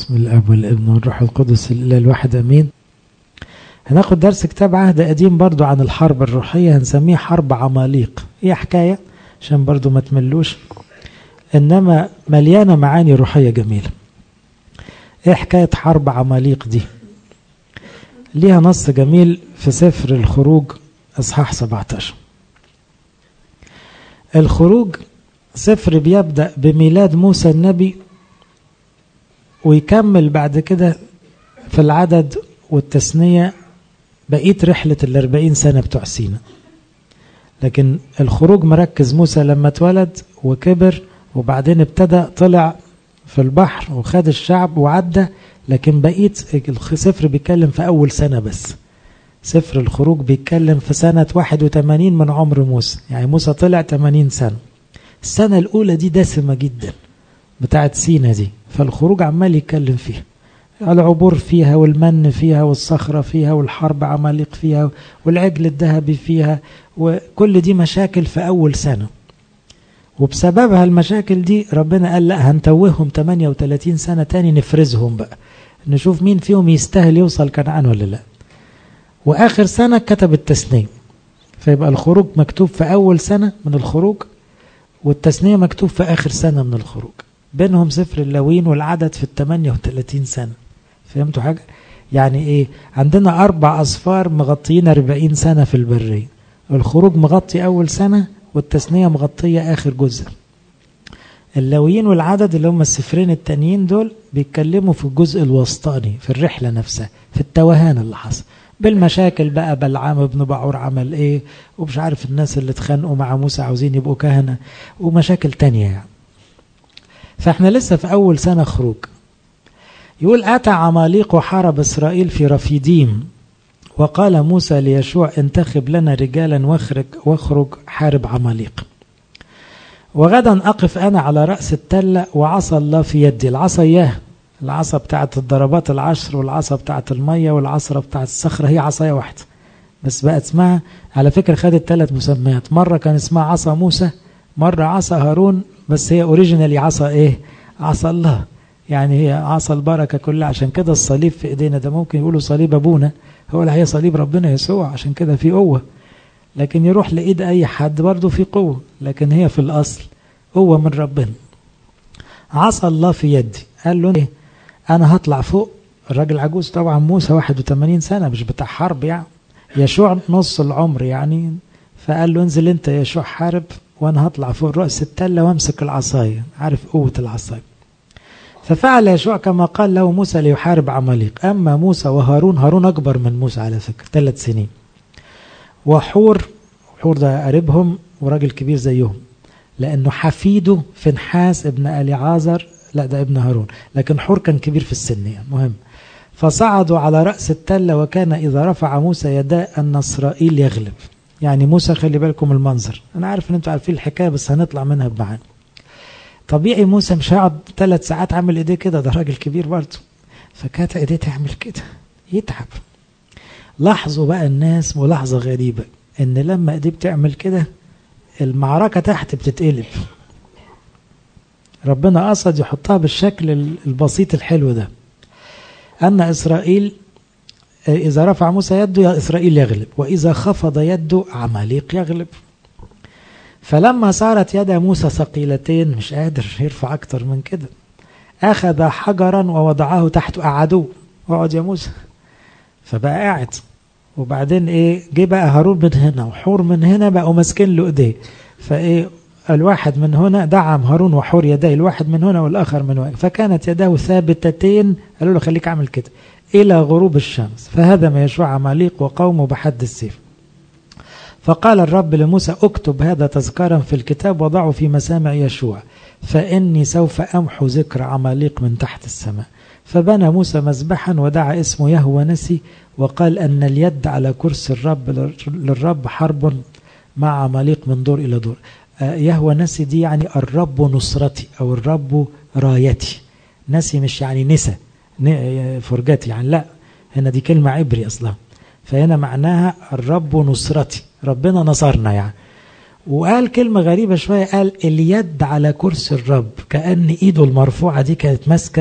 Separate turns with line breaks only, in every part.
بسم الاب والابن والروح القدس الاله الواحد امين هناخد درس كتاب عهد قديم برضو عن الحرب الروحية هنسميه حرب عماليق هي حكاية عشان برضو ما تملوش انما مليانة معاني روحية جميلة ايه حكاية حرب عماليق دي ليها نص جميل في سفر الخروج اصحاح 17 الخروج سفر بيبدأ بميلاد موسى النبي ويكمل بعد كده في العدد والتثنية بقية رحلة الأربعين سنة بتوع سينا لكن الخروج مركز موسى لما اتولد وكبر وبعدين ابتدى طلع في البحر وخد الشعب وعدى لكن بقية السفر بيتكلم في أول سنة بس سفر الخروج بيتكلم في سنة 81 من عمر موسى يعني موسى طلع 80 سنة السنة الأولى دي دسمة جدا بتاعت سينا دي فالخروج عمال يتكلم فيها العبور فيها والمن فيها والصخرة فيها والحرب عماليق فيها والعجل الذهبي فيها وكل دي مشاكل في أول سنة وبسببها المشاكل دي ربنا قال لا هنتوههم 38 سنة تاني نفرزهم بقى نشوف مين فيهم يستاهل يوصل كنعان ولا لا وآخر سنة كتب التثنية فيبقى الخروج مكتوب في أول سنة من الخروج والتثنية مكتوب في آخر سنة من الخروج بينهم سفر اللوين والعدد في ال 38 سنة فهمتوا حاجة؟ يعني ايه عندنا أربع أصفار مغطيين 40 سنة في البرية الخروج مغطي أول سنة والتثنية مغطية آخر جزء اللويين والعدد اللي هم السفرين التانيين دول بيتكلموا في الجزء الوسطاني في الرحلة نفسها في التوهان اللي حصل بالمشاكل بقى بلعام ابن بعور عمل ايه ومش عارف الناس اللي اتخانقوا مع موسى عاوزين يبقوا كهنة ومشاكل تانية يعني فاحنا لسه في أول سنة خروج يقول أتى عماليق وحارب إسرائيل في رفيديم وقال موسى ليشوع انتخب لنا رجالا واخرج واخرج حارب عماليق وغدا أقف أنا على رأس التلة وعصا الله في يدي العصا إياه العصا بتاعت الضربات العشر والعصا بتاعت المية والعصرة بتاعت الصخرة هي عصاية واحدة بس بقت اسمها على فكرة خدت ثلاث مسميات مرة كان اسمها عصا موسى مرة عصا هارون بس هي اوريجينالي عصا ايه عصا الله يعني هي عصا البركة كلها عشان كده الصليب في ايدينا ده ممكن يقولوا صليب ابونا هو اللي هي صليب ربنا يسوع عشان كده في قوة لكن يروح لإيد أي حد برضه في قوة لكن هي في الأصل قوة من ربنا عصا الله في يدي قال له ايه أنا هطلع فوق الراجل عجوز طبعا موسى 81 سنة مش بتاع حرب يعني يشوع نص العمر يعني فقال له انزل انت يا يشوع حارب وانا هطلع فوق رأس التلة وامسك العصاية عارف قوة العصاية ففعل يشوع كما قال له موسى ليحارب عماليق أما موسى وهارون هارون أكبر من موسى على فكرة ثلاث سنين وحور حور ده قريبهم وراجل كبير زيهم لأنه حفيده فنحاس ابن ألي عازر لا ده ابن هارون لكن حور كان كبير في السن يعني مهم فصعدوا على رأس التلة وكان إذا رفع موسى يداه أن إسرائيل يغلب يعني موسى خلي بالكم المنظر أنا عارف أن أنتوا عارفين الحكاية بس هنطلع منها بمعانا طبيعي موسى مش هيقعد ثلاث ساعات عامل ايديه كده ده راجل كبير برضه فكانت ايديه تعمل كده يتعب لاحظوا بقى الناس ملاحظة غريبة ان لما ايديه بتعمل كده المعركة تحت بتتقلب ربنا قصد يحطها بالشكل البسيط الحلو ده أن إسرائيل إذا رفع موسى يده إسرائيل يغلب وإذا خفض يده عماليق يغلب فلما صارت يد موسى ثقيلتين مش قادر يرفع أكتر من كده أخذ حجرا ووضعه تحت قعدوه اقعد يا موسى فبقى قاعد وبعدين ايه جه بقى هارون من هنا وحور من هنا بقوا ماسكين له ايديه فايه الواحد من هنا دعم هارون وحور يديه الواحد من هنا والاخر من هنا فكانت يداه ثابتتين قالوا له خليك اعمل كده الى غروب الشمس فهدم يشوع عماليق وقومه بحد السيف فقال الرب لموسى اكتب هذا تذكارا في الكتاب وضعه في مسامع يشوع فإني سوف أمحو ذكر عماليق من تحت السماء فبنى موسى مذبحا ودعا اسمه يهوى نسي وقال أن اليد على كرسي الرب للرب حرب مع عماليق من دور إلى دور يهوى نسي دي يعني الرب نصرتي أو الرب رايتي نسي مش يعني نسى فرجتي يعني لا هنا دي كلمة عبري أصلا فهنا معناها الرب نصرتي ربنا نصرنا يعني وقال كلمة غريبة شوية قال اليد على كرسي الرب كأن ايده المرفوعة دي كانت ماسكة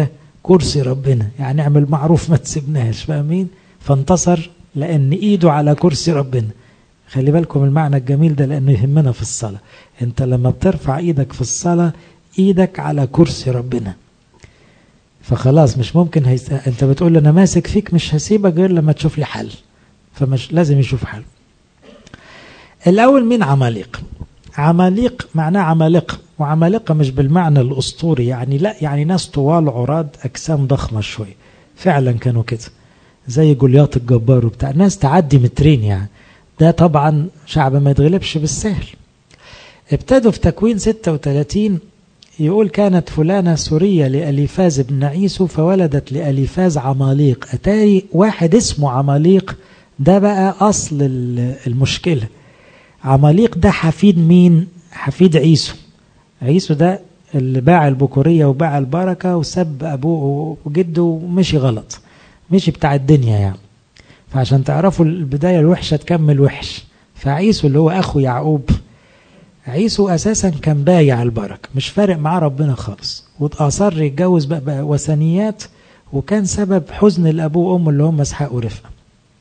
كرسي ربنا يعني اعمل معروف ما تسيبناش فاهمين فانتصر لأن إيده على كرسي ربنا خلي بالكم المعنى الجميل ده لأنه يهمنا في الصلاة أنت لما بترفع إيدك في الصلاة إيدك على كرسي ربنا فخلاص مش ممكن هيس... أنت بتقول أنا ماسك فيك مش هسيبك غير لما تشوف لي حل فمش لازم يشوف حل الأول مين عماليق عماليق معناه عمالقة وعمالقة مش بالمعنى الأسطوري يعني لا يعني ناس طوال عراض أجسام ضخمة شوية فعلا كانوا كده زي جولياط الجبار وبتاع ناس تعدي مترين يعني ده طبعا شعب ما يتغلبش بالسهل ابتدوا في تكوين 36 يقول كانت فلانة سورية لأليفاز بن عيسو فولدت لأليفاز عماليق أتاري واحد اسمه عماليق ده بقى أصل المشكلة عماليق ده حفيد مين حفيد عيسو عيسو ده اللي باع البكورية وباع البركة وسب أبوه وجده ومشي غلط مشي بتاع الدنيا يعني فعشان تعرفوا البداية الوحشة تكمل وحش فعيسو اللي هو أخو يعقوب عيسو أساسا كان بايع البركة مش فارق معاه ربنا خالص وأصر يتجوز بقى, بقى وثنيات وكان سبب حزن الأبوه وأمه اللي هم اسحاق ورفقة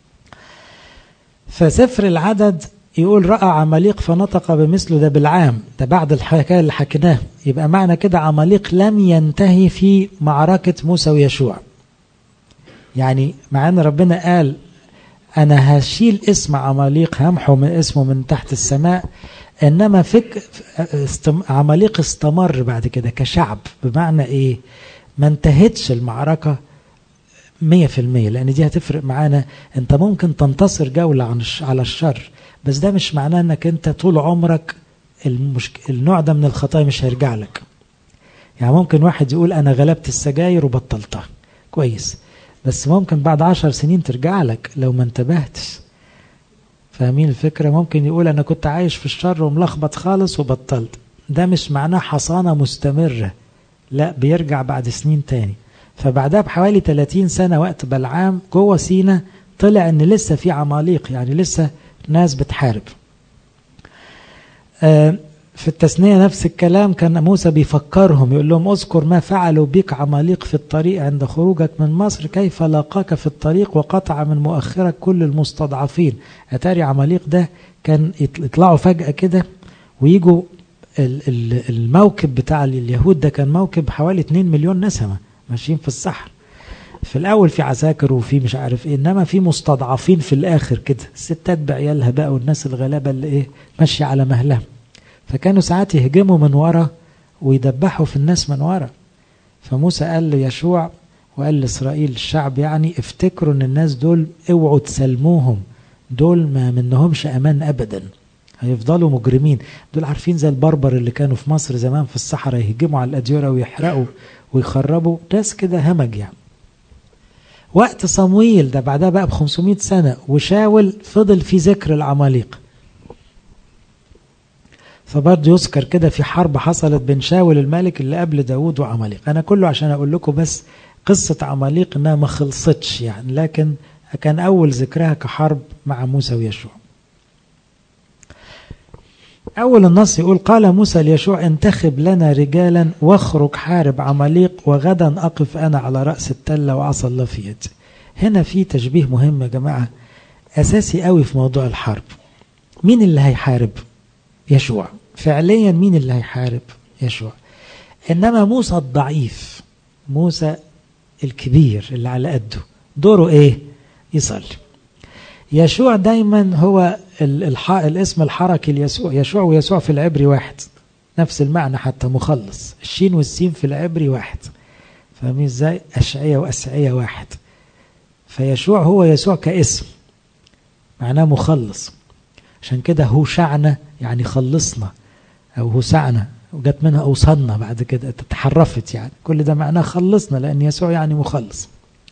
فسفر العدد يقول رأى عماليق فنطق بمثله ده بالعام ده بعد الحكاية اللي حكيناه يبقى معنى كده عماليق لم ينتهي في معركة موسى ويشوع يعني مع ان ربنا قال انا هشيل اسم عماليق همحو من اسمه من تحت السماء انما فك استم عماليق استمر بعد كده كشعب بمعنى ايه ما انتهتش المعركة مية في المية لان دي هتفرق معانا انت ممكن تنتصر جولة عن على الشر بس ده مش معناه انك انت طول عمرك المشك... النوع ده من الخطايا مش هيرجع لك يعني ممكن واحد يقول انا غلبت السجاير وبطلتها كويس بس ممكن بعد عشر سنين ترجع لك لو ما انتبهتش فاهمين الفكرة ممكن يقول أنا كنت عايش في الشر وملخبط خالص وبطلت ده مش معناه حصانة مستمرة لا بيرجع بعد سنين تاني فبعدها بحوالي 30 سنة وقت بلعام جوه سينا طلع ان لسه في عماليق يعني لسه ناس بتحارب آه في التثنية نفس الكلام كان موسى بيفكرهم يقول لهم اذكر ما فعلوا بك عماليق في الطريق عند خروجك من مصر كيف لاقاك في الطريق وقطع من مؤخرك كل المستضعفين أتاري عماليق ده كان يطلعوا فجأة كده ويجوا الموكب بتاع اليهود ده كان موكب حوالي 2 مليون نسمة ماشيين في الصحراء في الأول في عساكر وفي مش عارف إيه إنما في مستضعفين في الآخر كده الستات بعيالها بقى والناس الغلابة اللي إيه ماشية على مهلها فكانوا ساعات يهجموا من ورا ويدبحوا في الناس من ورا فموسى قال ليشوع وقال لإسرائيل الشعب يعني افتكروا ان الناس دول اوعوا تسلموهم دول ما منهمش امان ابدا هيفضلوا مجرمين دول عارفين زي البربر اللي كانوا في مصر زمان في الصحراء يهجموا على الأديرة ويحرقوا ويخربوا ناس كده همج يعني وقت صمويل ده بعدها بقى ب 500 سنة وشاول فضل في ذكر العماليق فبرضه يذكر كده في حرب حصلت بين شاول الملك اللي قبل داود وعماليق أنا كله عشان أقول لكم بس قصة عماليق إنها ما خلصتش يعني لكن كان أول ذكرها كحرب مع موسى ويشوع أول النص يقول قال موسى ليشوع انتخب لنا رجالا واخرج حارب عماليق وغدا أقف أنا على رأس التلة وعصى الله في يدي هنا في تشبيه مهم يا جماعة أساسي قوي في موضوع الحرب مين اللي هيحارب يشوع فعليا مين اللي هيحارب يشوع إنما موسى الضعيف موسى الكبير اللي على قده دوره إيه يصلي يشوع دايما هو الح... الاسم الحركي ليسوع يشوع ويسوع في العبري واحد نفس المعنى حتى مخلص الشين والسين في العبري واحد فاهمين ازاي أشعية وأسعية واحد فيشوع هو يسوع كاسم معناه مخلص عشان كده هوشعنا يعني خلصنا أو هوسعنا وجت منها أوصلنا بعد كده تتحرفت يعني كل ده معناه خلصنا لأن يسوع يعني مخلص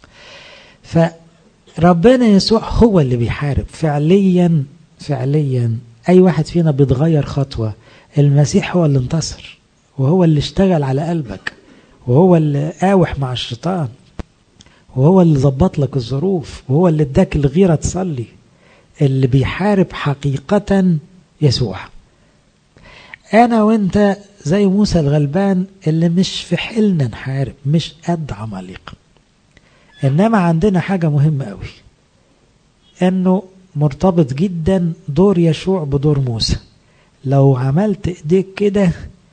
فربنا يسوع هو اللي بيحارب فعليا فعليا أي واحد فينا بيتغير خطوة المسيح هو اللي انتصر وهو اللي اشتغل على قلبك وهو اللي قاوح مع الشيطان وهو اللي ظبط لك الظروف وهو اللي اداك الغيرة تصلي اللي بيحارب حقيقة يسوع أنا وأنت زي موسى الغلبان اللي مش في حيلنا نحارب مش قد عماليق انما عندنا حاجة مهمة قوي انه مرتبط جدا دور يشوع بدور موسى لو عملت ايديك كده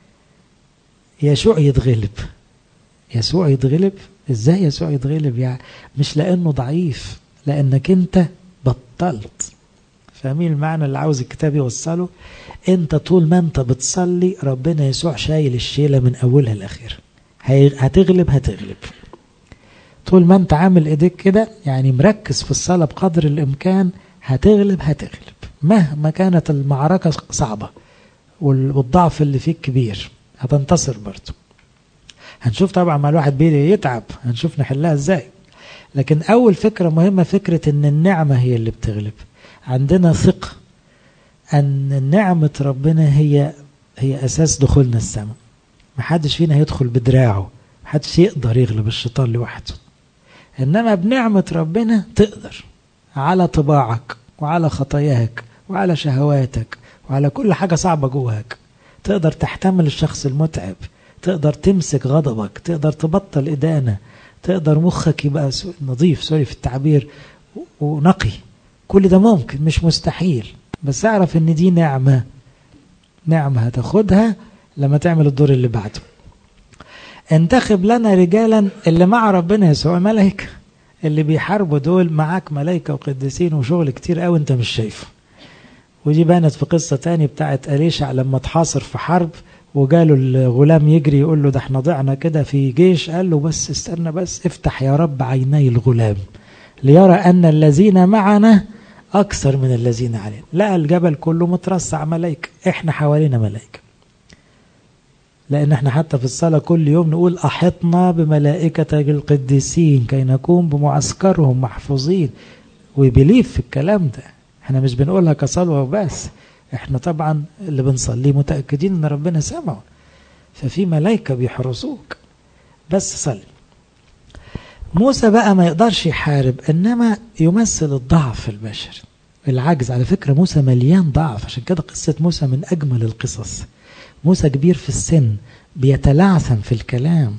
يشوع يتغلب يسوع يتغلب ازاي يسوع يتغلب يعني مش لانه ضعيف لانك انت بطلت فاهمين المعنى اللي عاوز الكتاب يوصله انت طول ما انت بتصلي ربنا يسوع شايل الشيله من اولها لاخرها هتغلب هتغلب طول ما انت عامل ايديك كده يعني مركز في الصلاه بقدر الامكان هتغلب هتغلب مهما كانت المعركه صعبه والضعف اللي فيك كبير هتنتصر برضه هنشوف طبعا ما الواحد بيدي يتعب هنشوف نحلها ازاي لكن اول فكره مهمه فكره ان النعمه هي اللي بتغلب عندنا ثقه ان نعمه ربنا هي هي اساس دخولنا السماء محدش فينا هيدخل بدراعه محدش يقدر يغلب الشيطان لوحده انما بنعمه ربنا تقدر على طباعك وعلى خطاياك وعلى شهواتك وعلى كل حاجه صعبه جواك تقدر تحتمل الشخص المتعب تقدر تمسك غضبك تقدر تبطل إدانة تقدر مخك يبقى نظيف سوري في التعبير ونقي كل ده ممكن مش مستحيل بس اعرف ان دي نعمة نعمة هتاخدها لما تعمل الدور اللي بعده انتخب لنا رجالا اللي مع ربنا يسوع ملائكة اللي بيحاربوا دول معاك ملائكة وقديسين وشغل كتير قوي انت مش شايفه ودي بانت في قصة تاني بتاعت أليشع لما اتحاصر في حرب وجاله الغلام يجري يقول له ده احنا ضعنا كده في جيش قال له بس استنى بس افتح يا رب عيني الغلام ليرى أن الذين معنا أكثر من الذين علينا لقى الجبل كله مترصع ملائكة احنا حوالينا ملائكة لأن احنا حتى في الصلاة كل يوم نقول أحطنا بملائكة القديسين كي نكون بمعسكرهم محفوظين وبيليف في الكلام ده احنا مش بنقولها كصلوة وبس احنا طبعا اللي بنصلي متأكدين ان ربنا سمعه ففي ملائكة بيحرسوك بس صلي موسى بقى ما يقدرش يحارب انما يمثل الضعف البشري العجز على فكرة موسى مليان ضعف عشان كده قصة موسى من أجمل القصص موسى كبير في السن بيتلعثم في الكلام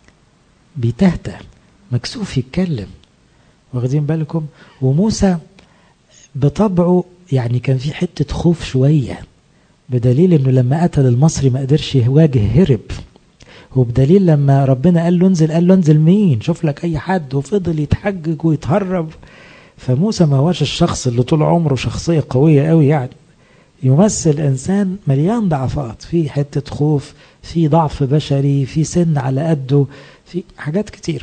بيتهته مكسوف يتكلم واخدين بالكم وموسى بطبعه يعني كان في حتة خوف شوية بدليل انه لما قتل المصري ما قدرش يواجه هرب وبدليل لما ربنا قال له انزل قال له انزل مين شوف لك اي حد وفضل يتحجج ويتهرب فموسى ما هوش الشخص اللي طول عمره شخصية قوية قوي يعني يمثل انسان مليان ضعفات في حتة خوف في ضعف بشري في سن على قده في حاجات كتير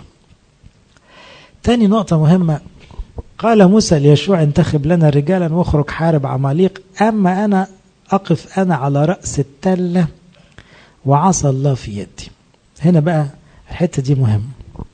تاني نقطة مهمة قال موسى ليشوع انتخب لنا رجالا واخرج حارب عماليق أما أنا أقف أنا على رأس التلة وعصى الله في يدي هنا بقى الحتة دي مهمة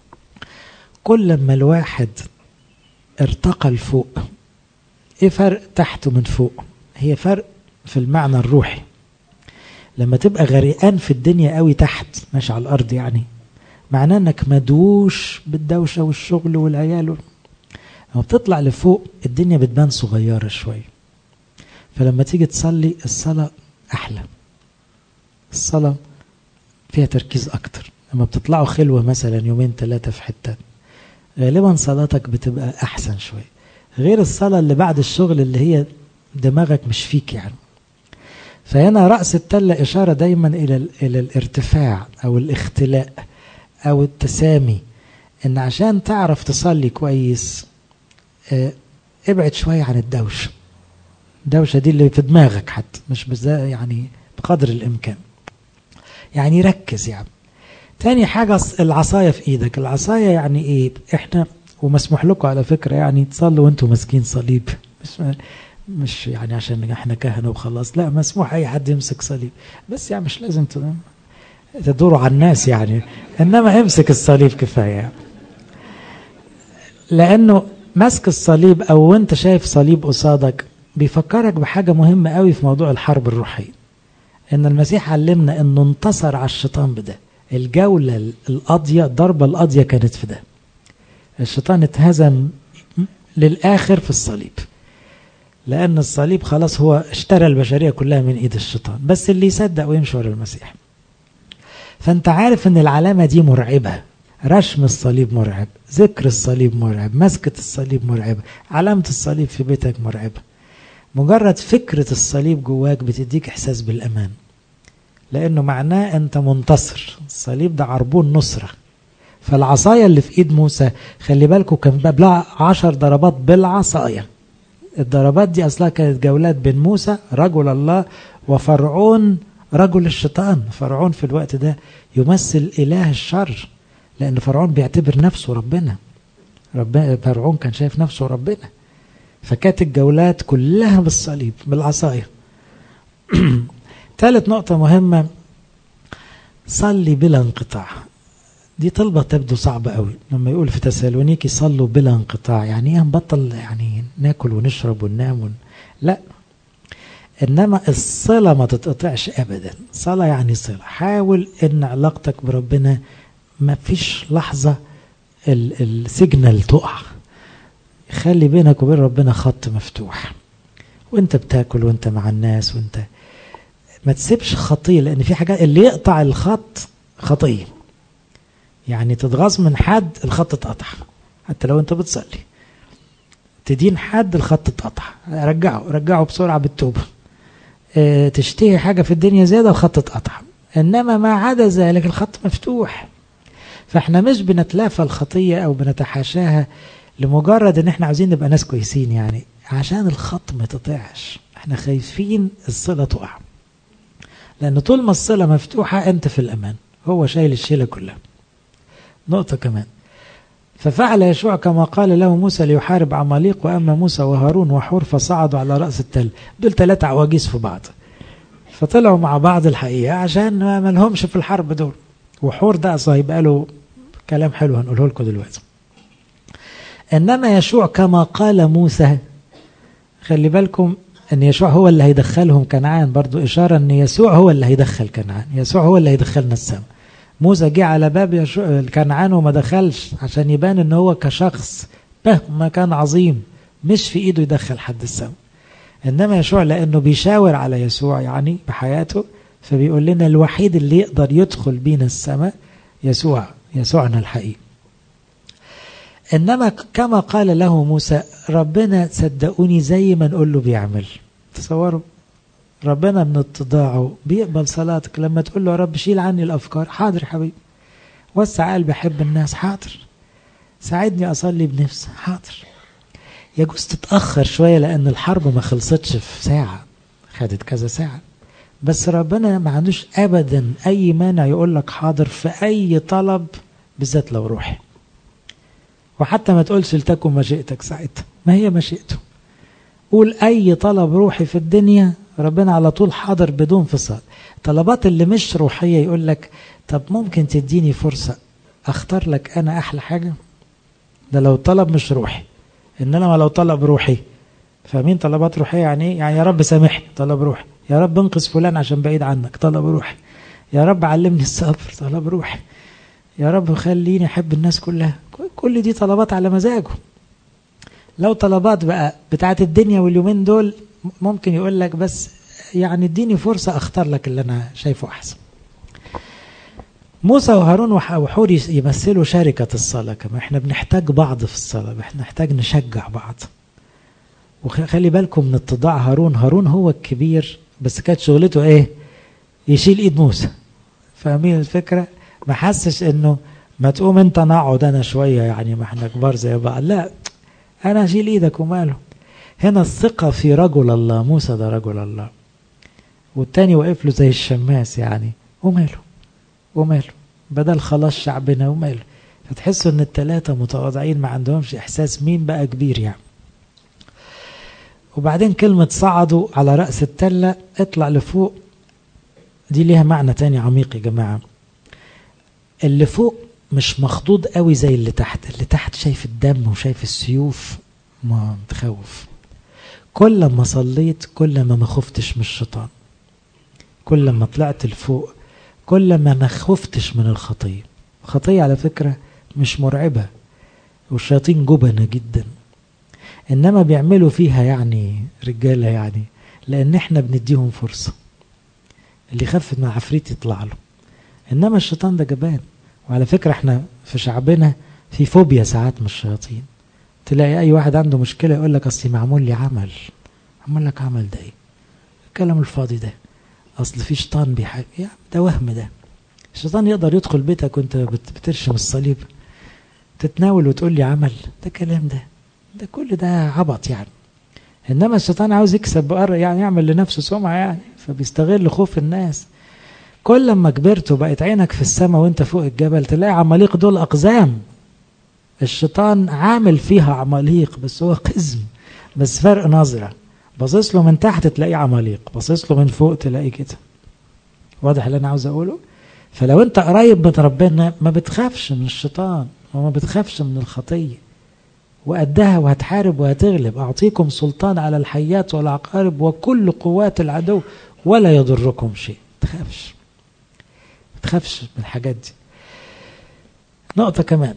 كل ما الواحد ارتقى لفوق ايه فرق تحته من فوق هي فرق في المعنى الروحي لما تبقى غرقان في الدنيا قوي تحت ماشي على الارض يعني معناه انك مدوش بالدوشه والشغل والعيال لما بتطلع لفوق الدنيا بتبان صغيره شويه فلما تيجي تصلي الصلاه احلى الصلاه فيها تركيز اكتر لما بتطلعوا خلوه مثلا يومين ثلاثه في حته غالبا صلاتك بتبقى احسن شويه غير الصلاه اللي بعد الشغل اللي هي دماغك مش فيك يعني فهنا رأس التلة إشارة دايما إلى إلى الارتفاع أو الاختلاء أو التسامي إن عشان تعرف تصلي كويس اه ابعد شوية عن الدوشة الدوشة دي اللي في دماغك حتى مش بس يعني بقدر الإمكان يعني ركز يعني تاني حاجة العصاية في إيدك العصاية يعني إيه إحنا ومسموح لكم على فكرة يعني تصلوا وانتم ماسكين صليب مش مش يعني عشان احنا كهنه وخلاص لا مسموح اي حد يمسك صليب بس يعني مش لازم تدوروا على الناس يعني انما امسك الصليب كفايه يعني. لانه مسك الصليب او وانت شايف صليب قصادك بيفكرك بحاجه مهمه قوي في موضوع الحرب الروحيه ان المسيح علمنا انه انتصر على الشيطان بده الجوله القاضيه الضربه القاضيه كانت في ده الشيطان اتهزم للاخر في الصليب لأن الصليب خلاص هو اشترى البشرية كلها من إيد الشيطان بس اللي يصدق ويمشي ورا المسيح فانت عارف ان العلامة دي مرعبة رشم الصليب مرعب ذكر الصليب مرعب مسكة الصليب مرعبة علامة الصليب في بيتك مرعبة مجرد فكرة الصليب جواك بتديك إحساس بالأمان لأنه معناه أنت منتصر الصليب ده عربون نصرة فالعصاية اللي في إيد موسى خلي بالكم كان بلع عشر ضربات بالعصاية الضربات دي أصلها كانت جولات بين موسى رجل الله وفرعون رجل الشيطان فرعون في الوقت ده يمثل إله الشر لأن فرعون بيعتبر نفسه ربنا ربنا فرعون كان شايف نفسه ربنا فكانت الجولات كلها بالصليب بالعصاية ثالث نقطة مهمة صلي بلا انقطاع دي طلبة تبدو صعبة قوي لما يقول في تسالونيكي صلوا بلا انقطاع يعني ايه نبطل يعني ناكل ونشرب وننام ون... لا انما الصلة ما تتقطعش ابدا صلاة يعني صلة حاول ان علاقتك بربنا ما فيش لحظة السيجنال تقع خلي بينك وبين ربنا خط مفتوح وانت بتاكل وانت مع الناس وانت ما تسيبش خطية لان في حاجات اللي يقطع الخط خطية يعني تتغاظ من حد الخط اتقطع حتى لو انت بتصلي تدين حد الخط اتقطع رجعه رجعه بسرعة بالتوبة اه تشتهي حاجة في الدنيا زيادة الخط اتقطع انما ما عدا ذلك الخط مفتوح فاحنا مش بنتلافى الخطية او بنتحاشاها لمجرد ان احنا عاوزين نبقى ناس كويسين يعني عشان الخط ما تطيعش احنا خايفين الصلة تقع لان طول ما الصلة مفتوحة انت في الامان هو شايل الشيلة كلها نقطة كمان ففعل يشوع كما قال له موسى ليحارب عماليق وأما موسى وهارون وحور فصعدوا على رأس التل دول ثلاثة عواجيز في بعض فطلعوا مع بعض الحقيقة عشان ما لهمش في الحرب دول وحور ده أصلا هيبقى له كلام حلو هنقوله لكم دلوقتي إنما يشوع كما قال موسى خلي بالكم أن يشوع هو اللي هيدخلهم كنعان برضو إشارة أن يسوع هو اللي هيدخل كنعان يسوع هو اللي هيدخلنا السماء موسى جه على باب يشوع كنعان وما دخلش عشان يبان ان هو كشخص مهما كان عظيم مش في ايده يدخل حد السماء انما يشوع لانه بيشاور على يسوع يعني بحياته فبيقول لنا الوحيد اللي يقدر يدخل بينا السماء يسوع يسوعنا الحقيقي انما كما قال له موسى ربنا صدقوني زي ما نقول له بيعمل تصوروا ربنا من اتضاعه بيقبل صلاتك لما تقول له يا رب شيل عني الافكار حاضر يا حبيبي وسع قلبي احب الناس حاضر ساعدني اصلي بنفسي حاضر يجوز تتاخر شويه لان الحرب ما خلصتش في ساعه خدت كذا ساعه بس ربنا ما عندوش ابدا اي مانع يقول لك حاضر في اي طلب بالذات لو روحي وحتى ما تقولش لتكن مشيئتك ساعتها ما هي مشيئته قول اي طلب روحي في الدنيا ربنا على طول حاضر بدون فصال طلبات اللي مش روحية يقول لك طب ممكن تديني فرصة اختار لك انا احلى حاجة ده لو طلب مش روحي انما لو طلب روحي فاهمين طلبات روحية يعني ايه يعني يا رب سامحني طلب روحي يا رب انقذ فلان عشان بعيد عنك طلب روحي يا رب علمني الصبر طلب روحي يا رب خليني احب الناس كلها كل دي طلبات على مزاجه لو طلبات بقى بتاعت الدنيا واليومين دول ممكن يقول لك بس يعني اديني فرصة اختار لك اللي انا شايفه احسن موسى وهارون وحور يمثلوا شركة الصلاة كما احنا بنحتاج بعض في الصلاة احنا نحتاج نشجع بعض وخلي بالكم من اتضاع هارون هارون هو الكبير بس كانت شغلته ايه يشيل ايد موسى فاهمين الفكرة ما حسش انه ما تقوم انت نقعد انا شوية يعني ما احنا كبار زي بعض لا انا اشيل ايدك وماله هنا الثقة في رجل الله موسى ده رجل الله والتاني واقف له زي الشماس يعني وماله وماله بدل خلاص شعبنا وماله فتحسوا ان التلاتة متواضعين ما عندهمش احساس مين بقى كبير يعني وبعدين كلمة صعدوا على رأس التلة اطلع لفوق دي ليها معنى تاني عميق يا جماعة اللي فوق مش مخضوض قوي زي اللي تحت اللي تحت شايف الدم وشايف السيوف ما تخوف كل ما صليت كل ما ما خفتش من الشيطان كل ما طلعت لفوق كل ما ما خفتش من الخطية الخطية على فكرة مش مرعبة والشياطين جبنة جدا إنما بيعملوا فيها يعني رجالة يعني لأن إحنا بنديهم فرصة اللي يخف من عفريت يطلع له إنما الشيطان ده جبان وعلى فكرة احنا في شعبنا في فوبيا ساعات من الشياطين تلاقي أي واحد عنده مشكلة يقول لك أصلي معمول لي عمل عمل لك عمل ده إيه الكلام الفاضي ده أصل في شيطان بيحاجة يعني ده وهم ده الشيطان يقدر يدخل بيتك وانت بترشم الصليب تتناول وتقول لي عمل ده كلام ده ده كل ده عبط يعني انما الشيطان عاوز يكسب بقر يعني يعمل لنفسه سمعه يعني فبيستغل خوف الناس كل ما كبرت وبقت عينك في السماء وانت فوق الجبل تلاقي عماليق دول اقزام الشيطان عامل فيها عماليق بس هو قزم بس فرق نظره باصص له من تحت تلاقيه عماليق باصص له من فوق تلاقيه كده واضح اللي انا عاوز اقوله فلو انت قريب من ربنا ما بتخافش من الشيطان وما بتخافش من الخطيه وقدها وهتحارب وهتغلب أعطيكم سلطان على الحيات والعقارب وكل قوات العدو ولا يضركم شيء تخافش تخافش من الحاجات دي نقطة كمان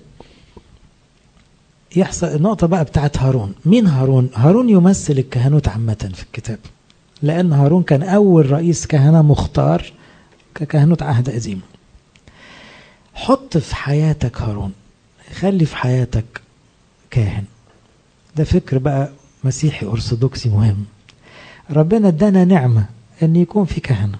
يحصل النقطة بقى بتاعت هارون مين هارون هارون يمثل الكهنوت عامة في الكتاب لأن هارون كان أول رئيس كهنة مختار ككهنوت عهد قديم حط في حياتك هارون خلي في حياتك كاهن ده فكر بقى مسيحي أرثوذكسي مهم ربنا ادانا نعمة ان يكون في كهنة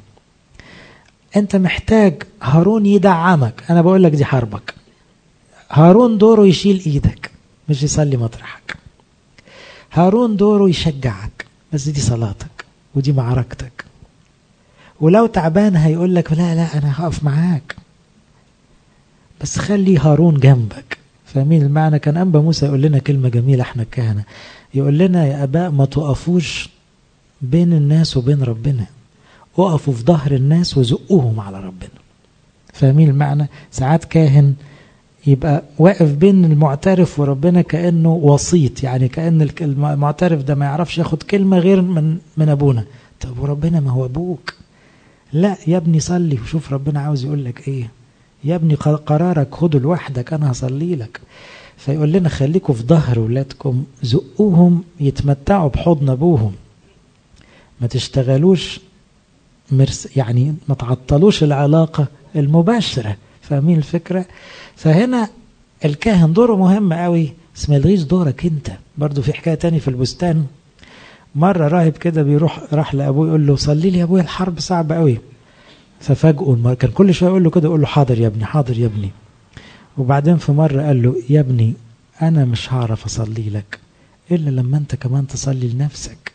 انت محتاج هارون يدعمك انا بقول لك دي حربك هارون دوره يشيل ايدك مش يصلي مطرحك هارون دوره يشجعك بس دي صلاتك ودي معركتك ولو تعبان هيقول لك لا لا انا هقف معاك بس خلي هارون جنبك فاهمين المعنى كان أنبا موسى يقول لنا كلمة جميلة احنا الكهنة يقول لنا يا أباء ما تقفوش بين الناس وبين ربنا وقفوا في ظهر الناس وزقوهم على ربنا فاهمين المعنى ساعات كاهن يبقى واقف بين المعترف وربنا كأنه وسيط يعني كأن المعترف ده ما يعرفش ياخد كلمة غير من من أبونا طب وربنا ما هو أبوك لا يا ابني صلي وشوف ربنا عاوز يقول لك ايه يا ابني قرارك خده لوحدك انا هصلي لك فيقول لنا خليكم في ظهر ولادكم زقوهم يتمتعوا بحضن ابوهم ما تشتغلوش مرس يعني ما تعطلوش العلاقه المباشره فاهمين الفكره فهنا الكاهن دوره مهم قوي بس ما يلغيش دورك انت برضو في حكايه تاني في البستان مره راهب كده بيروح راح لابوه يقول له صلي لي يا ابويا الحرب صعبه قوي ففاجئه كان كل شويه يقول له كده يقول له حاضر يا ابني حاضر يا ابني وبعدين في مره قال له يا ابني انا مش هعرف اصلي لك الا لما انت كمان تصلي لنفسك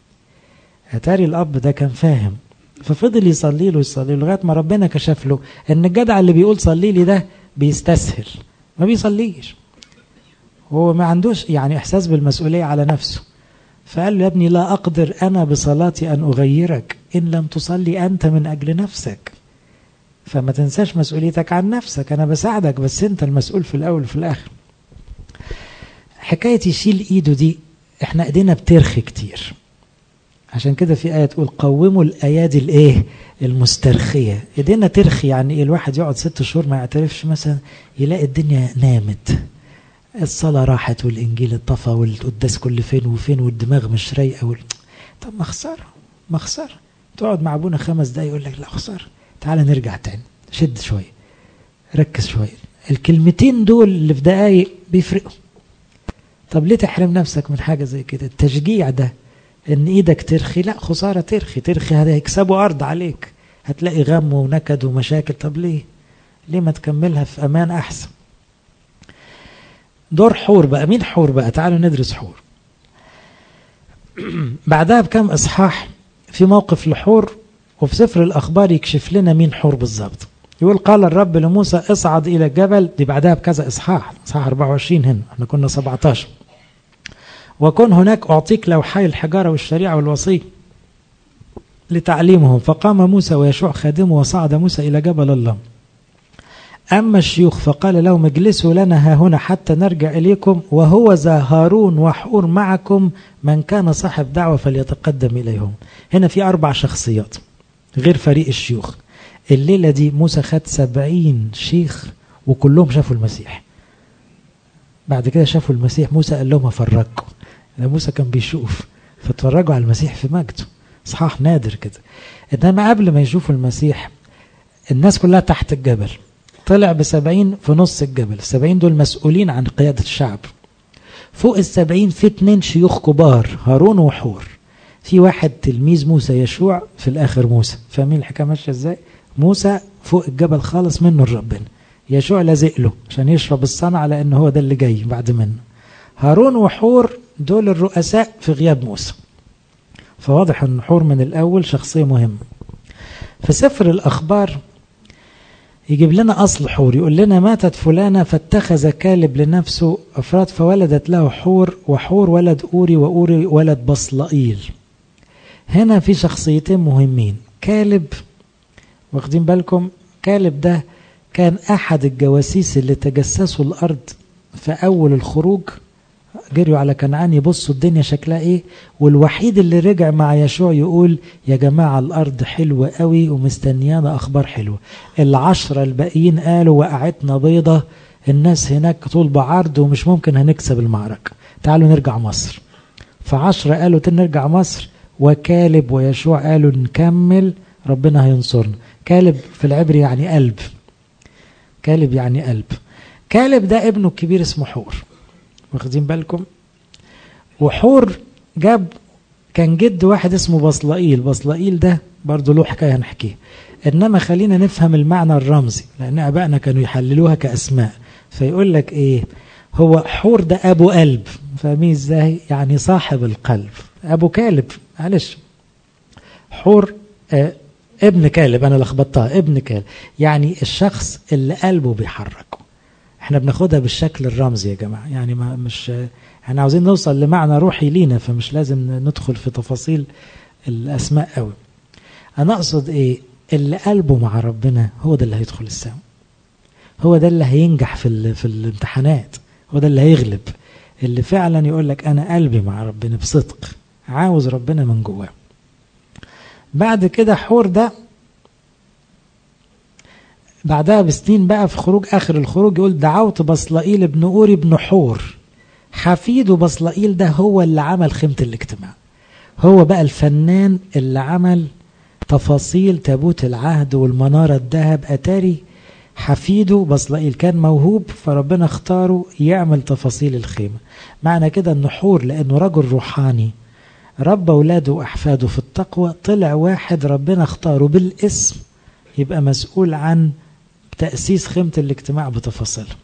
اتاري الاب ده كان فاهم ففضل يصلي له يصلي له لغايه ما ربنا كشف له ان الجدع اللي بيقول صلي لي ده بيستسهل ما بيصليش هو ما عندوش يعني احساس بالمسؤوليه على نفسه فقال له يا ابني لا أقدر أنا بصلاتي أن أغيرك إن لم تصلي أنت من أجل نفسك فما تنساش مسؤوليتك عن نفسك أنا بساعدك بس أنت المسؤول في الأول وفي الآخر حكاية يشيل إيده دي إحنا إيدينا بترخي كتير عشان كده في آية تقول قوموا الأيادي الإيه المسترخية إيدينا ترخي يعني إيه الواحد يقعد ست شهور ما يعترفش مثلا يلاقي الدنيا نامت الصلاة راحت والإنجيل اتطفى والقداس كل فين وفين والدماغ مش رايقة وال... طب ما خسارة ما خسارة تقعد مع أبونا خمس دقايق يقول لك لا خسارة تعالى نرجع تاني شد شوية ركز شوية الكلمتين دول اللي في دقايق بيفرقوا طب ليه تحرم نفسك من حاجة زي كده التشجيع ده ان ايدك ترخي لا خسارة ترخي ترخي هيكسبوا ارض عليك هتلاقي غم ونكد ومشاكل طب ليه ليه ما تكملها في امان احسن دور حور بقى مين حور بقى تعالوا ندرس حور بعدها بكم اصحاح في موقف لحور وفي سفر الاخبار يكشف لنا مين حور بالظبط يقول قال الرب لموسى اصعد الى الجبل دي بعدها بكذا اصحاح اصحاح 24 هنا احنا كنا 17 وكن هناك اعطيك لوحي الحجاره والشريعه والوصيه لتعليمهم فقام موسى ويشوع خادمه وصعد موسى الى جبل الله أما الشيوخ فقال لهم اجلسوا لنا ها هنا حتى نرجع إليكم وهو ذا هارون وحور معكم من كان صاحب دعوة فليتقدم إليهم هنا في أربع شخصيات غير فريق الشيوخ الليلة دي موسى خد سبعين شيخ وكلهم شافوا المسيح بعد كده شافوا المسيح موسى قال لهم هفرجكم لأن موسى كان بيشوف فتفرجوا على المسيح في مجده صحاح نادر كده إنما قبل ما يشوفوا المسيح الناس كلها تحت الجبل طلع بسبعين في نص الجبل السبعين دول مسؤولين عن قيادة الشعب فوق السبعين في اتنين شيوخ كبار هارون وحور في واحد تلميذ موسى يشوع في الآخر موسى فاهمين الحكاية ماشية ازاي موسى فوق الجبل خالص منه لربنا يشوع لازق له عشان يشرب الصنعة لأن هو ده اللي جاي بعد منه هارون وحور دول الرؤساء في غياب موسى فواضح ان حور من الأول شخصية مهمة في سفر الأخبار يجيب لنا أصل حور يقول لنا ماتت فلانة فاتخذ كالب لنفسه أفراد فولدت له حور وحور ولد أوري وأوري ولد بصلائيل هنا في شخصيتين مهمين كالب واخدين بالكم كالب ده كان أحد الجواسيس اللي تجسسوا الأرض في أول الخروج جريوا على كنعان يبصوا الدنيا شكلها ايه والوحيد اللي رجع مع يشوع يقول يا جماعة الأرض حلوة قوي ومستنيانا أخبار حلوة العشرة الباقيين قالوا وقعتنا بيضة الناس هناك طول بعرض ومش ممكن هنكسب المعركة تعالوا نرجع مصر فعشرة قالوا نرجع مصر وكالب ويشوع قالوا نكمل ربنا هينصرنا كالب في العبري يعني قلب كالب يعني قلب كالب ده ابنه الكبير اسمه حور واخدين بالكم وحور جاب كان جد واحد اسمه بصلائيل بصلائيل ده برضه له حكايه هنحكيها انما خلينا نفهم المعنى الرمزي لان ابائنا كانوا يحللوها كاسماء فيقول لك ايه هو حور ده ابو قلب فاهمين ازاي يعني صاحب القلب ابو كالب معلش حور آه ابن كالب انا لخبطتها ابن كالب يعني الشخص اللي قلبه بيحركه احنا بناخدها بالشكل الرمزي يا جماعه يعني ما مش احنا عاوزين نوصل لمعنى روحي لينا فمش لازم ندخل في تفاصيل الاسماء قوي انا اقصد ايه اللي قلبه مع ربنا هو ده اللي هيدخل السماء هو ده اللي هينجح في في الامتحانات هو ده اللي هيغلب اللي فعلا يقول لك انا قلبي مع ربنا بصدق عاوز ربنا من جواه بعد كده حور ده بعدها بسنين بقى في خروج اخر الخروج يقول دعوت بصلائيل ابن اوري ابن حور حفيده بصلائيل ده هو اللي عمل خيمه الاجتماع هو بقى الفنان اللي عمل تفاصيل تابوت العهد والمنارة الذهب أتاري حفيده بصلائيل كان موهوب فربنا اختاره يعمل تفاصيل الخيمة معنى كده أنه حور لأنه رجل روحاني رب أولاده وأحفاده في التقوى طلع واحد ربنا اختاره بالاسم يبقى مسؤول عن تأسيس خيمة الاجتماع بتفاصيلها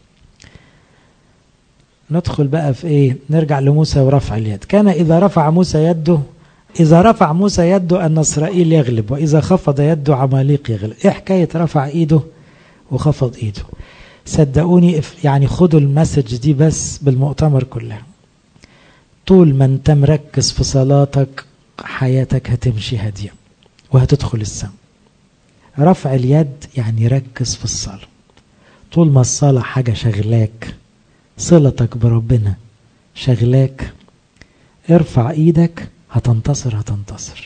ندخل بقى في ايه نرجع لموسى ورفع اليد كان إذا رفع موسى يده إذا رفع موسى يده أن إسرائيل يغلب وإذا خفض يده عماليق يغلب إيه حكاية رفع إيده وخفض إيده صدقوني يعني خدوا المسج دي بس بالمؤتمر كلها طول ما انت مركز في صلاتك حياتك هتمشي هادية وهتدخل السماء رفع اليد يعني ركز في الصلاة طول ما الصلاة حاجة شغلاك صلتك بربنا شغلاك ارفع ايدك هتنتصر هتنتصر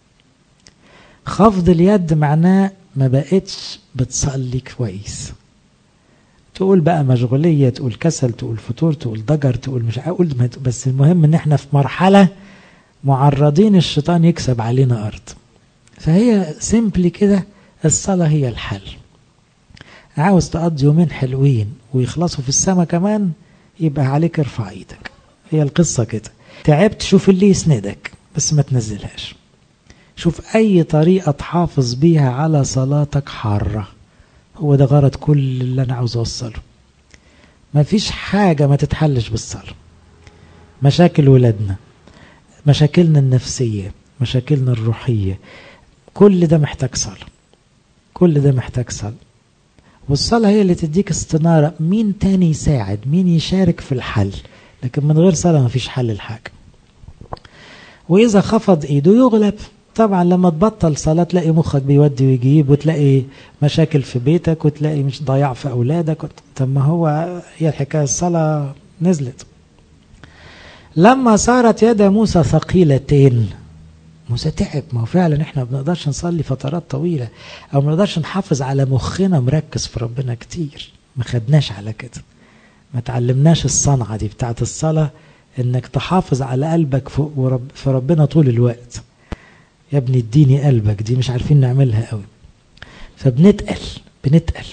خفض اليد معناه ما بقتش بتصلي كويس تقول بقى مشغولية تقول كسل تقول فتور تقول ضجر تقول مش هقول بس المهم ان احنا في مرحلة معرضين الشيطان يكسب علينا ارض فهي سيمبلي كده الصلاة هي الحل عاوز تقضي يومين حلوين ويخلصوا في السماء كمان يبقى عليك ارفع ايدك هي القصة كده تعبت شوف اللي يسندك بس ما تنزلهاش شوف اي طريقة تحافظ بيها على صلاتك حارة هو ده غرض كل اللي انا عاوز اوصله ما فيش حاجة ما تتحلش بالصلاة مشاكل ولادنا مشاكلنا النفسية مشاكلنا الروحية كل ده محتاج صلاة كل ده محتاج صلاة والصلاة هي اللي تديك استنارة مين تاني يساعد مين يشارك في الحل لكن من غير صلاة ما فيش حل الحاجة وإذا خفض إيده يغلب طبعا لما تبطل صلاة تلاقي مخك بيودي ويجيب وتلاقي مشاكل في بيتك وتلاقي مش ضياع في أولادك طب ما هو هي الحكاية الصلاة نزلت لما صارت يد موسى ثقيلتين موسى تعب ما هو فعلا احنا ما بنقدرش نصلي فترات طويلة او ما بنقدرش نحافظ على مخنا مركز في ربنا كتير ما خدناش على كده ما تعلمناش الصنعة دي بتاعت الصلاة انك تحافظ على قلبك في ربنا طول الوقت يا ابني اديني قلبك دي مش عارفين نعملها قوي فبنتقل بنتقل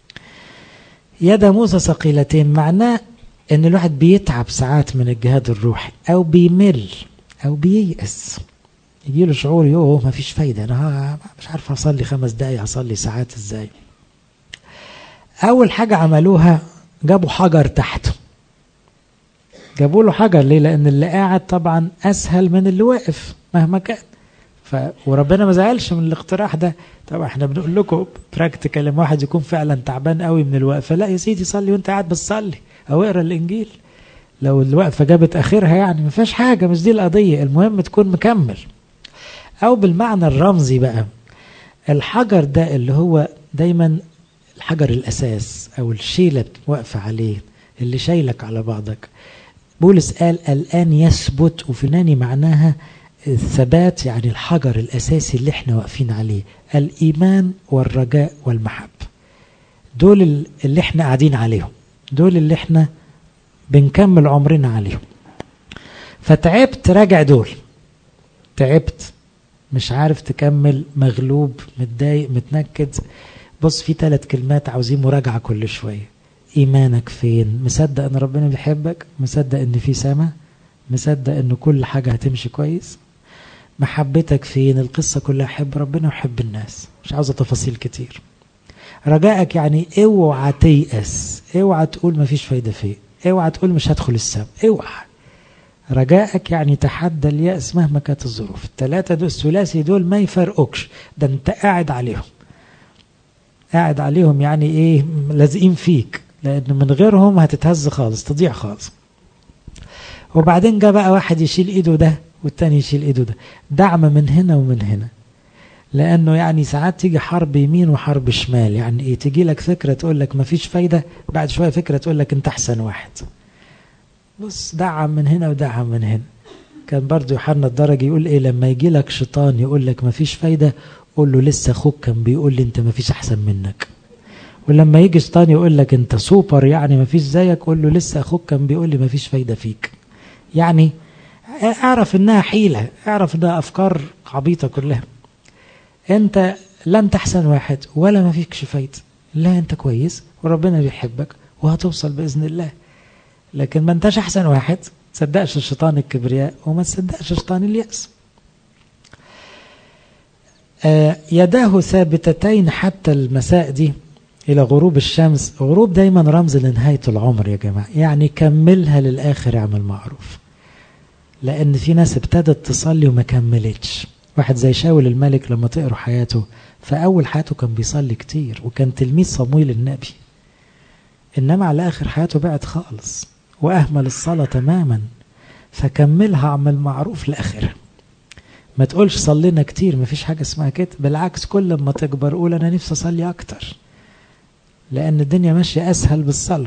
يد موسى ثقيلتين معناه ان الواحد بيتعب ساعات من الجهاد الروحي او بيمل او بييأس يجي له شعور يوه ما فيش فايدة انا مش عارف اصلي خمس دقايق اصلي ساعات ازاي اول حاجة عملوها جابوا حجر تحته جابوا له حجر ليه لان اللي قاعد طبعا اسهل من اللي واقف مهما كان ف... وربنا ما زعلش من الاقتراح ده طبعا احنا بنقول لكم براكتيكال لما واحد يكون فعلا تعبان قوي من الوقفه لا يا سيدي صلي وانت قاعد بتصلي او اقرا الانجيل لو الوقفه جابت اخرها يعني ما فيهاش حاجه مش دي القضيه المهم تكون مكمل او بالمعنى الرمزي بقى الحجر ده اللي هو دايما الحجر الاساس او الشيله واقفه عليه اللي شايلك على بعضك بولس قال الان يثبت وفلاني معناها الثبات يعني الحجر الأساسي اللي احنا واقفين عليه الإيمان والرجاء والمحبة دول اللي احنا قاعدين عليهم دول اللي احنا بنكمل عمرنا عليهم فتعبت راجع دول تعبت مش عارف تكمل مغلوب متضايق متنكد بص في ثلاث كلمات عاوزين مراجعة كل شوية إيمانك فين مصدق أن ربنا بيحبك مصدق أن في سما مصدق أن كل حاجة هتمشي كويس محبتك فين القصة كلها حب ربنا وحب الناس مش عاوزة تفاصيل كتير رجائك يعني اوعى تيأس اوعى تقول مفيش فايدة فيه اوعى تقول مش هدخل السما اوعى رجائك يعني تحدى اليأس مهما كانت الظروف الثلاثة دول الثلاثي دول ما يفرقوكش ده انت قاعد عليهم قاعد عليهم يعني ايه لازقين فيك لان من غيرهم هتتهز خالص تضيع خالص وبعدين جاء بقى واحد يشيل ايده ده والتاني يشيل ايده ده دعم من هنا ومن هنا لانه يعني ساعات تيجي حرب يمين وحرب شمال يعني ايه تيجي لك فكره تقول لك مفيش فايده بعد شويه فكره تقول لك انت احسن واحد بص دعم من هنا ودعم من هنا كان برضو يوحنا الدرجي يقول ايه لما يجي لك شيطان يقول لك مفيش فايده قول له لسه اخوك كان بيقول لي انت مفيش احسن منك ولما يجي شيطان يقول لك انت سوبر يعني مفيش زيك قول له لسه اخوك كان بيقول لي مفيش فايده فيك يعني اعرف انها حيلة اعرف انها افكار عبيطة كلها انت لا انت احسن واحد ولا ما فيكش فايدة لا انت كويس وربنا بيحبك وهتوصل باذن الله لكن ما انتش احسن واحد تصدقش الشيطان الكبرياء وما تصدقش شيطان اليأس آه يداه ثابتتين حتى المساء دي إلى غروب الشمس غروب دايما رمز لنهاية العمر يا جماعة يعني كملها للآخر اعمل معروف لأن في ناس ابتدت تصلي وما كملتش واحد زي شاول الملك لما تقروا حياته فأول حياته كان بيصلي كتير وكان تلميذ صمويل النبي إنما على آخر حياته بعد خالص وأهمل الصلاة تماما فكملها اعمل معروف لآخرها ما تقولش صلينا كتير ما فيش حاجة اسمها كده بالعكس كل ما تكبر قول أنا نفسي أصلي أكتر لأن الدنيا ماشية أسهل بالصلاة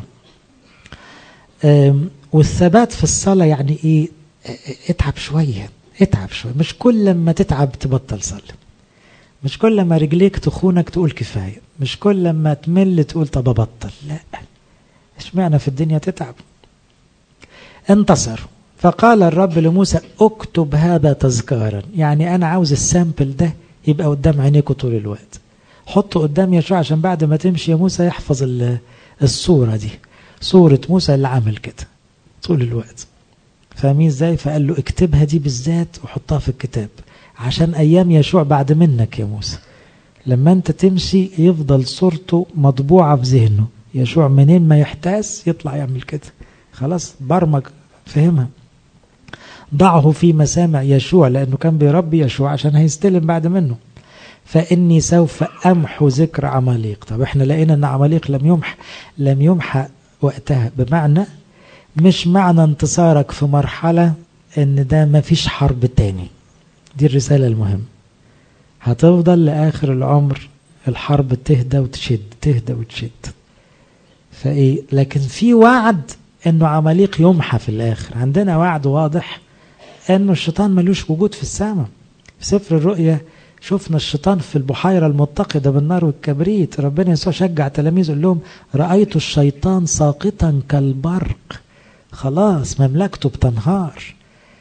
والثبات في الصلاة يعني إيه اتعب شوية اتعب شوية مش كل ما تتعب تبطل صلي مش كل ما رجليك تخونك تقول كفاية مش كل ما تمل تقول طب أبطل لا اشمعنى في الدنيا تتعب انتصر فقال الرب لموسى اكتب هذا تذكارا يعني أنا عاوز السامبل ده يبقى قدام عينيكوا طول الوقت حطه قدام يشوع عشان بعد ما تمشي يا موسى يحفظ الصورة دي صورة موسى اللي عمل كده طول الوقت فاهمين ازاي فقال له اكتبها دي بالذات وحطها في الكتاب عشان ايام يشوع بعد منك يا موسى لما انت تمشي يفضل صورته مطبوعة في ذهنه يشوع منين ما يحتاس يطلع يعمل كده خلاص برمج فهمها ضعه في مسامع يشوع لانه كان بيربي يشوع عشان هيستلم بعد منه فاني سوف امحو ذكر عماليق طب احنا لقينا ان عماليق لم يمح لم يمحى وقتها بمعنى مش معنى انتصارك في مرحلة ان ده ما فيش حرب تاني دي الرسالة المهمة هتفضل لآخر العمر الحرب تهدى وتشد تهدى وتشد فايه لكن في وعد انه عماليق يمحى في الاخر عندنا وعد واضح انه الشيطان ملوش وجود في السماء في سفر الرؤيا شفنا الشيطان في البحيرة المتقدة بالنار والكبريت ربنا يسوع شجع تلاميذه قال لهم رأيت الشيطان ساقطا كالبرق خلاص مملكته بتنهار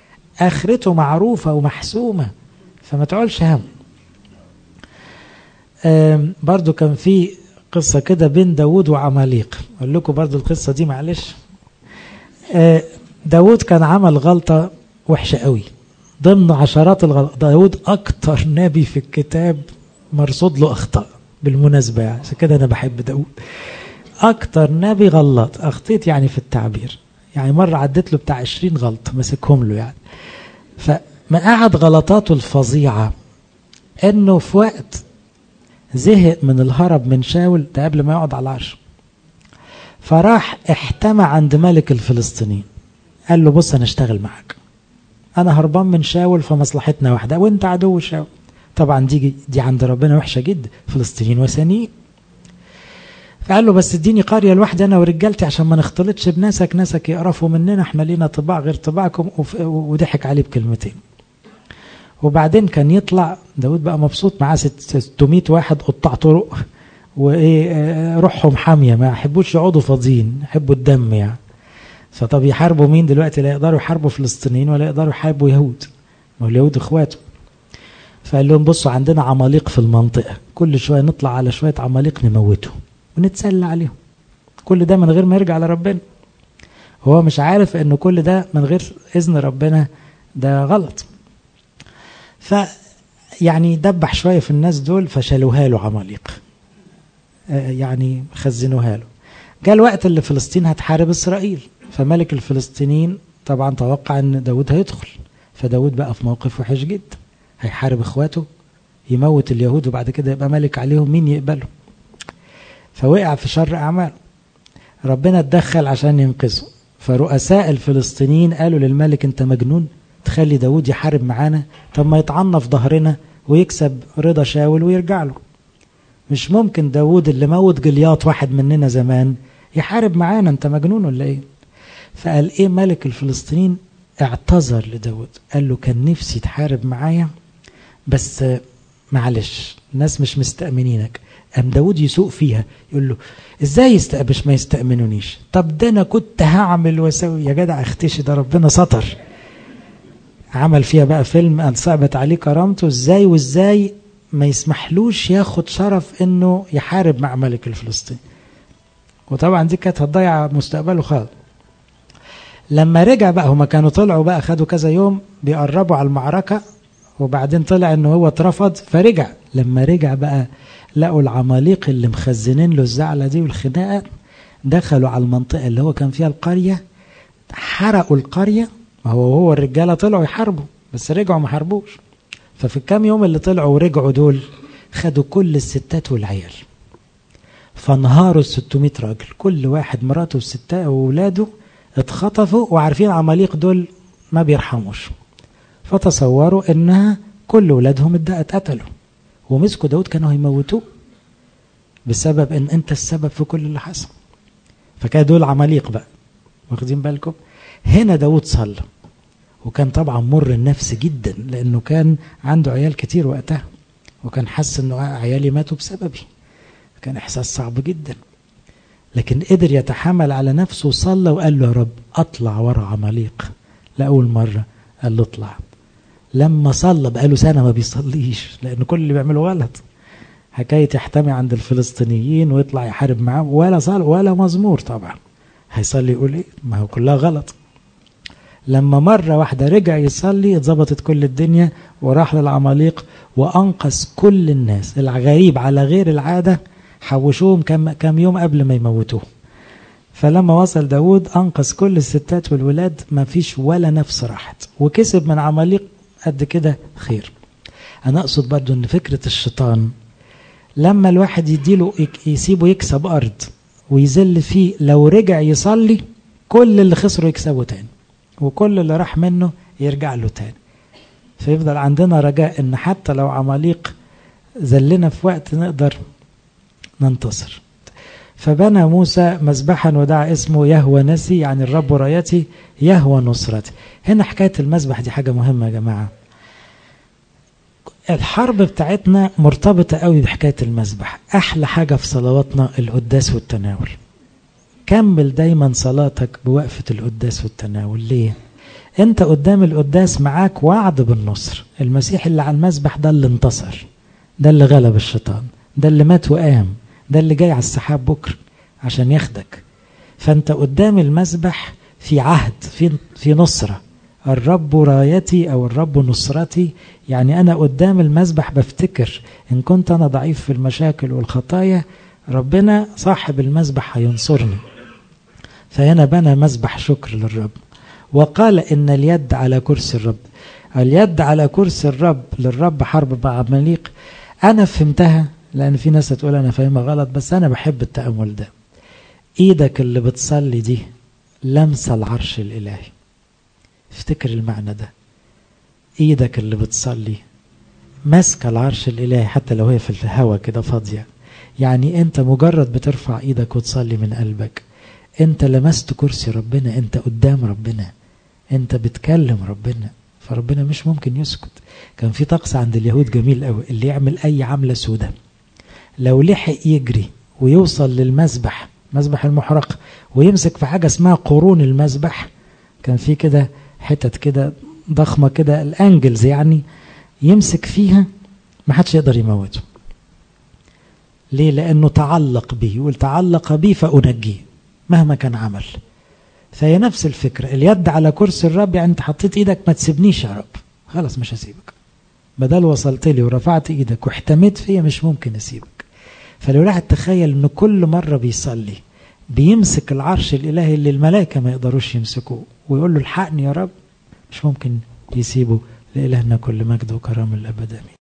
آخرته معروفة ومحسومة فما تقولش هم برضو كان في قصة كده بين داود وعماليق أقول لكم برضو القصة دي معلش داود كان عمل غلطة وحشة قوي ضمن عشرات الغلط داود أكتر نبي في الكتاب مرصود له أخطاء بالمناسبة يعني عشان كده أنا بحب داود أكتر نبي غلط أخطيت يعني في التعبير يعني مرة عدت له بتاع 20 غلط مسكهم له يعني فما قعد غلطاته الفظيعة انه في وقت زهق من الهرب من شاول ده قبل ما يقعد على العرش فراح احتمى عند ملك الفلسطينيين قال له بص انا اشتغل معاك انا هربان من شاول فمصلحتنا واحده وانت عدو شاول طبعا دي دي عند ربنا وحشه جدا فلسطينيين وثنيين فقال له بس اديني قريه لوحدي انا ورجالتي عشان ما نختلطش بناسك ناسك يقرفوا مننا احنا لينا طباع غير طباعكم وضحك عليه بكلمتين وبعدين كان يطلع داود بقى مبسوط معاه 600 واحد قطاع طرق وايه روحهم حاميه ما يحبوش يقعدوا فاضيين يحبوا الدم يعني فطب يحاربوا مين دلوقتي لا يقدروا يحاربوا فلسطينيين ولا يقدروا يحاربوا يهود ما اليهود اخواته فقال لهم بصوا عندنا عماليق في المنطقه كل شويه نطلع على شويه عماليق نموته ونتسلى عليهم كل ده من غير ما يرجع لربنا هو مش عارف ان كل ده من غير اذن ربنا ده غلط ف يعني دبح شويه في الناس دول فشالوها له عماليق يعني خزنوها له جاء الوقت اللي فلسطين هتحارب اسرائيل فملك الفلسطينيين طبعا توقع ان داود هيدخل فداود بقى في موقف وحش جدا هيحارب اخواته يموت اليهود وبعد كده يبقى ملك عليهم مين يقبله فوقع في شر اعماله ربنا اتدخل عشان ينقذه فرؤساء الفلسطينيين قالوا للملك انت مجنون تخلي داود يحارب معانا طب ما يطعنا في ظهرنا ويكسب رضا شاول ويرجع له مش ممكن داود اللي موت جلياط واحد مننا زمان يحارب معانا انت مجنون ولا ايه فقال ايه ملك الفلسطينيين اعتذر لداود قال له كان نفسي تحارب معايا بس معلش الناس مش مستأمنينك قام داود يسوق فيها يقول له ازاي يستقبش ما يستأمنونيش طب ده انا كنت هعمل واسوي يا جدع اختشي ده ربنا ستر عمل فيها بقى فيلم ان صعبت عليه كرامته ازاي وازاي ما يسمحلوش ياخد شرف انه يحارب مع ملك الفلسطيني وطبعا دي كانت هتضيع مستقبله خالص لما رجع بقى هما كانوا طلعوا بقى خدوا كذا يوم بيقربوا على المعركة وبعدين طلع انه هو اترفض فرجع لما رجع بقى لقوا العماليق اللي مخزنين له الزعلة دي والخناقة دخلوا على المنطقة اللي هو كان فيها القرية حرقوا القرية ما هو هو الرجالة طلعوا يحاربوا بس رجعوا ما حاربوش ففي الكام يوم اللي طلعوا ورجعوا دول خدوا كل الستات والعيال فانهاروا ال 600 راجل كل واحد مراته وستات واولاده اتخطفوا وعارفين عماليق دول ما بيرحموش فتصوروا انها كل ولادهم اتقتلوا ومسكوا داود كانوا هيموتوه بسبب ان انت السبب في كل اللي حصل فكان دول عماليق بقى واخدين بالكم هنا داود صلى وكان طبعا مر النفس جدا لانه كان عنده عيال كتير وقتها وكان حس انه عيالي ماتوا بسببي كان احساس صعب جدا لكن قدر يتحمل على نفسه وصلى وقال له يا رب اطلع ورا عماليق لاول مره قال له اطلع لما صلى بقاله سنه ما بيصليش لان كل اللي بيعمله غلط حكايه يحتمي عند الفلسطينيين ويطلع يحارب معاهم ولا صلى ولا مزمور طبعا هيصلي يقول ايه ما هو كلها غلط لما مرة واحدة رجع يصلي اتظبطت كل الدنيا وراح للعماليق وأنقذ كل الناس الغريب على غير العادة حوشوهم كم, كم يوم قبل ما يموتوه فلما وصل داود أنقذ كل الستات والولاد ما فيش ولا نفس راحت وكسب من عماليق قد كده خير أنا أقصد برضو أن فكرة الشيطان لما الواحد يديله يسيبه يكسب أرض ويذل فيه لو رجع يصلي كل اللي خسره يكسبه تاني وكل اللي راح منه يرجع له تاني فيفضل عندنا رجاء ان حتى لو عماليق ذلنا في وقت نقدر ننتصر فبنى موسى مذبحا ودعا اسمه يهوى نسي يعني الرب رايتي يهوى نصرتي هنا حكاية المذبح دي حاجة مهمة يا جماعة الحرب بتاعتنا مرتبطة قوي بحكاية المذبح أحلى حاجة في صلواتنا القداس والتناول كمل دايما صلاتك بوقفة القداس والتناول ليه انت قدام القداس معاك وعد بالنصر المسيح اللي على المذبح ده اللي انتصر ده اللي غلب الشيطان ده اللي مات وقام ده اللي جاي على السحاب بكرة عشان ياخدك فانت قدام المسبح في عهد في في نصرة الرب رايتي او الرب نصرتي يعني انا قدام المسبح بفتكر ان كنت انا ضعيف في المشاكل والخطايا ربنا صاحب المسبح هينصرني فهنا بنى مسبح شكر للرب وقال ان اليد على كرسي الرب اليد على كرسي الرب للرب حرب مع عماليق انا فهمتها لان في ناس تقول انا فاهمها غلط بس انا بحب التامل ده ايدك اللي بتصلي دي لمسه العرش الالهي افتكر المعنى ده ايدك اللي بتصلي ماسكه العرش الالهي حتى لو هي في الهوا كده فاضيه يعني انت مجرد بترفع ايدك وتصلي من قلبك انت لمست كرسي ربنا انت قدام ربنا انت بتكلم ربنا فربنا مش ممكن يسكت كان في طقس عند اليهود جميل قوي اللي يعمل اي عمله سودة لو لحق يجري ويوصل للمسبح مسبح المحرق ويمسك في حاجه اسمها قرون المسبح كان في كده حتت كده ضخمه كده الانجلز يعني يمسك فيها ما حدش يقدر يموته ليه لانه تعلق بي يقول تعلق بي فانجيه مهما كان عمل فهي نفس الفكره اليد على كرسي الرب يعني انت حطيت ايدك ما تسيبنيش يا رب خلاص مش هسيبك بدل وصلت لي ورفعت ايدك واحتميت فيا مش ممكن اسيبك فلو الواحد تخيل ان كل مره بيصلي بيمسك العرش الالهي اللي الملائكه ما يقدروش يمسكوه ويقول له الحقني يا رب مش ممكن يسيبه لإلهنا كل مجد وكرم الأبد آمين